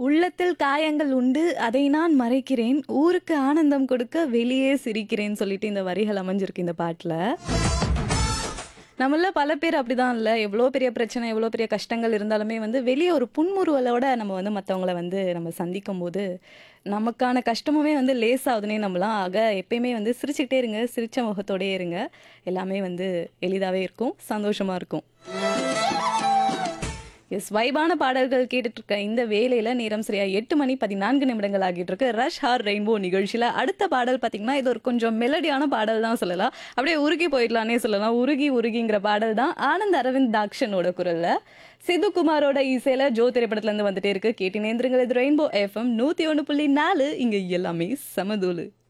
உள்ளத்தில் காயங்கள் உண்டு அதை நான் மறைக்கிறேன் ஊருக்கு ஆனந்தம் கொடுக்க வெளியே சிரிக்கிறேன் சொல்லிட்டு இந்த வரிகள் அமைஞ்சிருக்கு இந்த பாட்டுல நம்மள பல பேர் அப்படிதான் இல்ல எவ்வளோ பெரிய பிரச்சனை எவ்வளோ பெரிய கஷ்டங்கள் இருந்தாலுமே வந்து வெளியே ஒரு புன்முறுவலோட நம்ம வந்து மற்றவங்கள வந்து நம்ம சந்திக்கும் போது நமக்கான கஷ்டமுமே வந்து லேசாகுதுன்னே நம்பலாம் ஆக எப்பயுமே வந்து சிரிச்சுக்கிட்டே இருங்க சிரிச்ச முகத்தோடயே இருங்க எல்லாமே வந்து எளிதாகவே இருக்கும் சந்தோஷமா இருக்கும் எஸ் வைபான பாடல்கள் கேட்டுட்டு இருக்க இந்த வேலையில நேரம் சரியா எட்டு மணி பதினான்கு நிமிடங்கள் ஆகிட்டு இருக்கு ரஷ் ஹார் ரெயின்போ நிகழ்ச்சியில அடுத்த பாடல் பாத்தீங்கன்னா இது ஒரு கொஞ்சம் மெலடியான பாடல் தான் சொல்லலாம் அப்படியே உருகி போயிடலானே சொல்லலாம் உருகி உருகிங்கிற பாடல் தான் ஆனந்த் அரவிந்த் தாக்ஷனோட குரல்ல சிது குமாரோட இசையில ஜோ திரைப்படத்துல இருந்து வந்துட்டே இருக்கு கேட்டு நேந்திரங்கள் இது ரெயின்போ எஃப்எம் நூத்தி ஒன்று புள்ளி நாலு இங்க எல்லாமே சமதூளு